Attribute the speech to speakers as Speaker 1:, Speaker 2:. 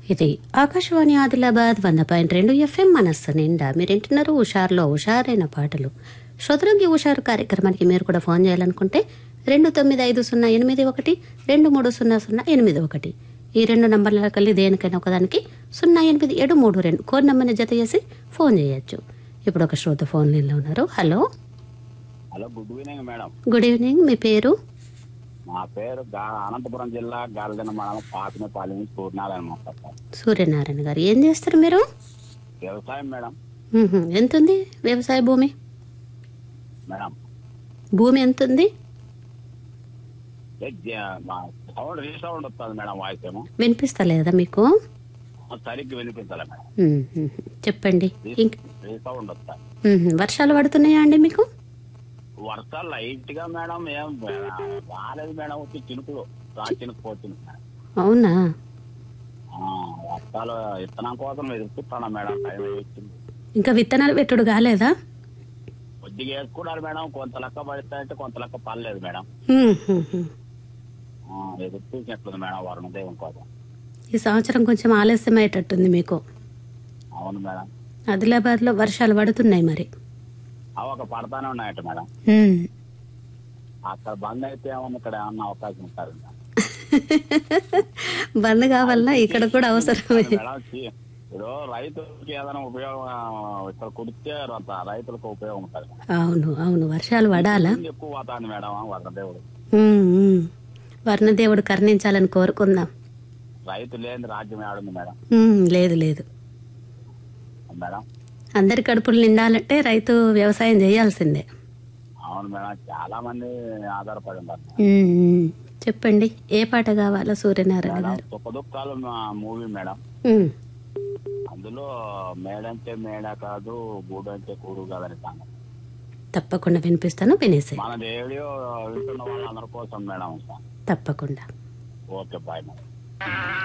Speaker 1: ఇది ఆకాశవాణి ఆదిలాబాద్ వంద పాయింట్ రెండు ఎఫ్ఎం మనస్సు నిండా మీరు వింటున్నారు హుషారులో హుషారైన పాటలు శ్రోతలకి హుషారు కార్యక్రమానికి మీరు కూడా ఫోన్ చేయాలనుకుంటే రెండు తొమ్మిది ఐదు సున్నా ఎనిమిది ఒకటి రెండు మూడు సున్నా సున్నా ఎనిమిది ఒకటి ఈ రెండు నంబర్ల కలిగి దేనికైనా ఒకదానికి సున్నా ఎనిమిది ఏడు మూడు రెండు కోడ్ నెంబర్ని జత చేసి ఫోన్ చేయొచ్చు ఇప్పుడు ఒక శ్రోత ఫోన్ లైన్లో ఉన్నారు hello
Speaker 2: hello good evening madam
Speaker 1: good evening మీ పేరు
Speaker 2: నా పేరు గా- అనంతపురం జిల్లా గాలిదిన మండలం పాతినపాలి నుంచి సూర్యనారాయణ మాట్లాడతాను
Speaker 1: సూర్యనారాయణ గారు ఏం చేస్తారు మీరు
Speaker 2: వ్యవసాయం మేడం
Speaker 1: మ్మ్హ. ఎంతుంది వ్యవసాయ భూమి
Speaker 2: మేడం
Speaker 1: భూమి ఎంతుంది
Speaker 2: ఏ జ- మా సౌండ్ రీసౌండ్ వస్తుంది మేడం వాయిస్ ఏమో
Speaker 1: వినిపిస్తలేదా మీకు
Speaker 2: సరిగ్గా వినిపించాలి మేడం
Speaker 1: మ్మ్. చెప్పండి ఇంక
Speaker 2: రీసౌండ్ వస్తుంది
Speaker 1: మ్మ్. వర్షాలు పడుతున్నాయా అండి మీకు
Speaker 2: వర్షాలు లైట్ గా మేడం ఏం రాలేదు మేడం వచ్చి చినుకులు రా చినుకు పోతుంది మేడం
Speaker 1: అవునా
Speaker 2: ఆ, వర్షాలు విత్తనం కోసం ఎదుర్కొంటున్నా మేడం టైం వచ్చింది
Speaker 1: ఇంకా విత్తనాలు పెట్టుడు కాలేదా
Speaker 2: కొద్దిగా వేసుకున్నారు మేడం కొంత లెక్క పడితే కొంత లెక్క పడలేదు మేడం
Speaker 1: మ్మ్.
Speaker 2: ఆ, ఎదురు చూసినట్లుంది మేడం వరుణదేవం కోసం
Speaker 1: ఈ సంవత్సరం కొంచెం ఆలస్యం అయ్యేటట్టుంది మీకు
Speaker 2: అవును మేడం
Speaker 1: ఆదిలాబాద్లో వర్షాలు పడుతున్నాయి మరి
Speaker 2: అవి ఒక పడతానే ఉన్నాయట మేడం
Speaker 1: మ్మ్.
Speaker 2: అక్కడ బంద్ అయితే ఏమన్నా ఇక్కడ ఏమన్నా అవకాశం ఉంటుంది
Speaker 1: బంద్ కావాలన్నా ఇక్కడ కూడా అవసరమే
Speaker 2: మేడం చి- ఇప్పుడు రైతులకి ఏదైనా ఉపయోగం ఇక్కడ కుడితే ర- రైతులకు ఉపయోగం ఉంటుంది మేడం.
Speaker 1: అవును అవును వర్షాలు పడాలా
Speaker 2: ముందు ఎక్కువ పోతాను మేడం వరదేవుడు
Speaker 1: మ్మ్. మ్మ్. వర్ణదేవుడు కరుణించాలని కోరుకుందాం
Speaker 2: రైతు లేని రాజ్యం ఏడుంది మేడం
Speaker 1: మ్మ్. లేదు లేదు
Speaker 2: మేడం
Speaker 1: అందరి కడుపులు నిండాలంటే రైతు వ్యవసాయం చేయాల్సిందే
Speaker 2: అవును మేడం చాలా మంది ఆధారపడి ఉన్నారు
Speaker 1: మ్మ్, మ్మ్. చెప్పండి ఏ పాట కావాలో సూర్యనారాయణ
Speaker 2: మేడం
Speaker 1: గారు
Speaker 2: సుఖ దుఃఖాలు మూవీ మేడం
Speaker 1: మ్మ్.
Speaker 2: అందులో మేడంటే మేడ కాదు గూడు అంటే కూడు కాదని సాంగ్
Speaker 1: తప్పకుండా వినిపిస్తాను వినేసే
Speaker 2: మన రేడియో వింటున్న వాళ్ళందరి కోసం మేడం
Speaker 1: తప్పకుండా
Speaker 2: ఓకే బాయ్ మేడం